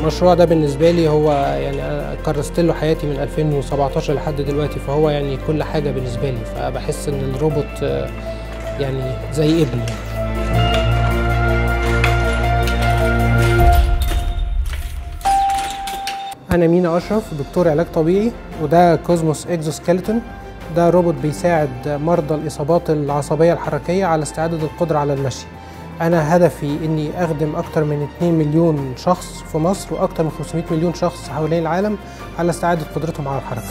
المشروع ده بالنسبة لي هو يعني أنا كرست له حياتي من 2017 لحد دلوقتي فهو يعني كل حاجة بالنسبة لي فبحس إن الروبوت آه، يعني زي ابني يعني. أنا مينا أشرف دكتور علاج طبيعي وده كوزموس إكزوسكيلتون ده روبوت بيساعد مرضى الإصابات العصبية الحركية على استعادة القدرة على المشي أنا هدفي إني أخدم أكتر من 2 مليون شخص في مصر وأكتر من 500 مليون شخص حوالين العالم على استعادة قدرتهم على الحركة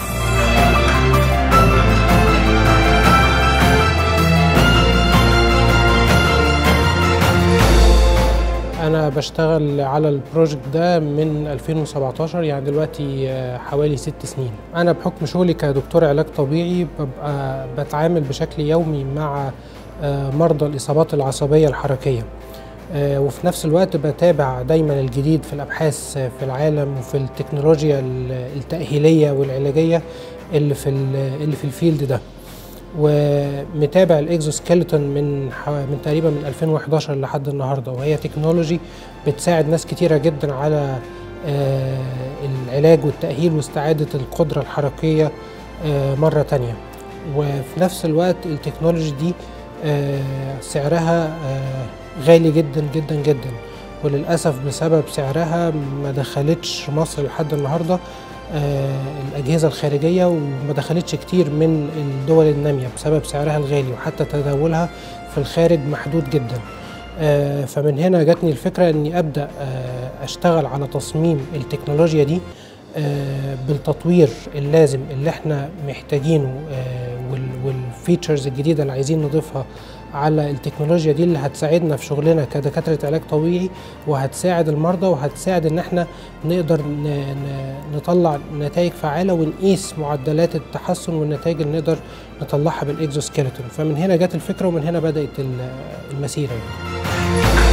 أنا بشتغل على البروجكت ده من 2017 يعني دلوقتي آه، حوالي ست سنين أنا بحكم شغلي كدكتور علاج طبيعي ببقى بتعامل بشكل يومي مع آه، مرضى الإصابات العصبية الحركية آه، وفي نفس الوقت بتابع دايما الجديد في الأبحاث آه، في العالم وفي التكنولوجيا ال- التأهيلية والعلاجية اللي في ال- اللي في الفيلد ده ومتابع الاكزوسكيلتون من حو... من تقريبا من 2011 لحد النهارده وهي تكنولوجي بتساعد ناس كتيره جدا على آه، العلاج والتأهيل واستعادة القدرة الحركية آه، مرة تانية وفي نفس الوقت التكنولوجي دي آه، سعرها آه، غالي جدا جدا جدا وللأسف بسبب سعرها ما دخلتش مصر لحد النهارده آه، الأجهزة الخارجية وما دخلتش كتير من الدول النامية بسبب سعرها الغالي وحتى تداولها في الخارج محدود جدا آه، فمن هنا جاتني الفكرة أني أبدأ آه، أشتغل على تصميم التكنولوجيا دي آه، بالتطوير اللازم اللي احنا محتاجينه آه، وال- والفيتشرز الجديدة اللي عايزين نضيفها على التكنولوجيا دي اللي هتساعدنا في شغلنا كدكاترة علاج طبيعي وهتساعد المرضى وهتساعد ان احنا نقدر ن- ن- نطلع نتائج فعالة ونقيس معدلات التحسن والنتائج اللي نقدر نطلعها بالاكزوسكيلتون فمن هنا جت الفكرة ومن هنا بدأت ال- المسيرة يعني.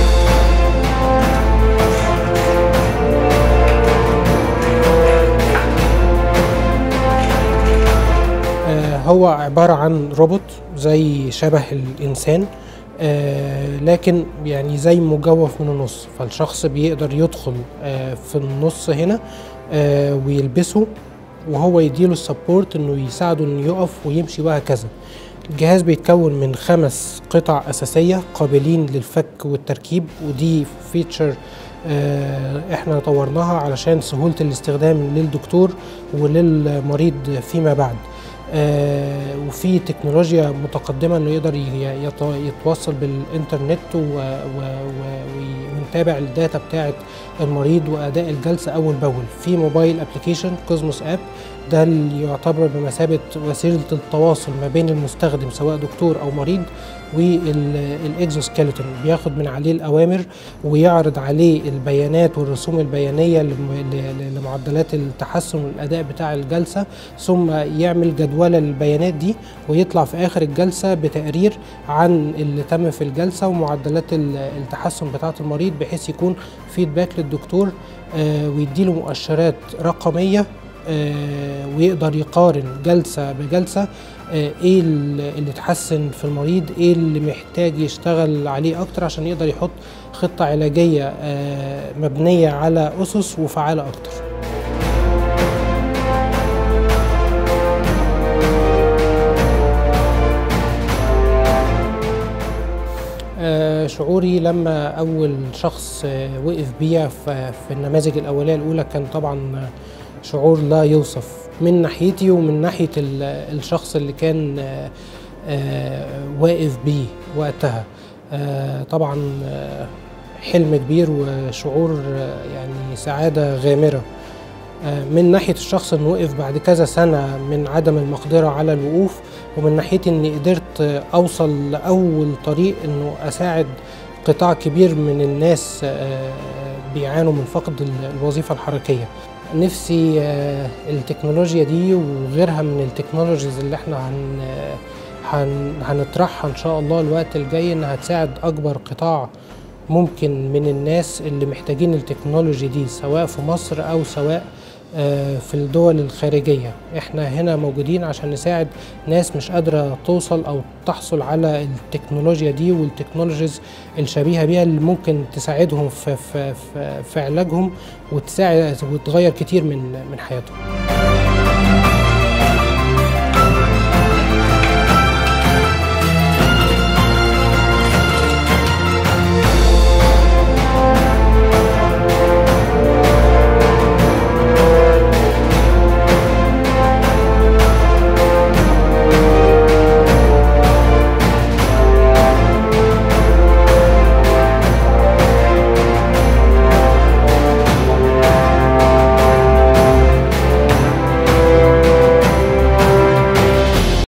آه، هو عبارة عن روبوت زي شبه الإنسان آه، لكن يعني زي مجوف من النص فالشخص بيقدر يدخل آه، في النص هنا آه، ويلبسه وهو يديله السبورت انه يساعده انه يقف ويمشي وهكذا الجهاز بيتكون من خمس قطع أساسية قابلين للفك والتركيب ودي فيتشر احنا طورناها علشان سهولة الاستخدام للدكتور وللمريض فيما بعد آه، وفي تكنولوجيا متقدمه انه يقدر ي- يت- يتوصل بالانترنت و- و- و- وي- ونتابع الداتا بتاعه المريض واداء الجلسه اول باول في موبايل ابلكيشن كوزموس اب ده اللي يعتبر بمثابه وسيله التواصل ما بين المستخدم سواء دكتور او مريض والاكزوسكيلتون بياخد من عليه الاوامر ويعرض عليه البيانات والرسوم البيانيه لم- ل- لمعدلات التحسن والاداء بتاع الجلسه ثم يعمل جدوله للبيانات دي ويطلع في اخر الجلسه بتقرير عن اللي تم في الجلسه ومعدلات ال- التحسن بتاعه المريض بحيث يكون فيدباك للدكتور آه، ويديله مؤشرات رقميه آه، ويقدر يقارن جلسه بجلسه آه، ايه اللي اللي اتحسن في المريض ايه اللي محتاج يشتغل عليه اكتر عشان يقدر يحط خطه علاجيه آه، مبنيه على اسس وفعاله اكتر آه، شعوري لما اول شخص آه، وقف بيا في في النماذج الاوليه الاولى كان طبعا آه، شعور لا يوصف من ناحيتي ومن ناحيه ال- الشخص اللي كان آه، آه، واقف بيه وقتها آه، طبعا آه، حلم كبير وشعور آه، يعني سعاده غامره آه، من ناحيه الشخص انه وقف بعد كذا سنه من عدم المقدره على الوقوف ومن ناحيتي اني قدرت آه، اوصل لاول طريق انه اساعد قطاع كبير من الناس آه، بيعانوا من فقد ال- الوظيفه الحركيه نفسي آه، التكنولوجيا دي وغيرها من التكنولوجيز اللي احنا هن هن هنطرحها ان شاء الله الوقت الجاي انها تساعد اكبر قطاع ممكن من الناس اللي محتاجين التكنولوجي دي سواء في مصر او سواء آه، في الدول الخارجية احنا هنا موجودين عشان نساعد ناس مش قادرة توصل او تحصل على التكنولوجيا دي والتكنولوجيز الشبيهة بيها اللي ممكن تساعدهم في, في, في, في علاجهم وتساعد وتغير كتير من من حياتهم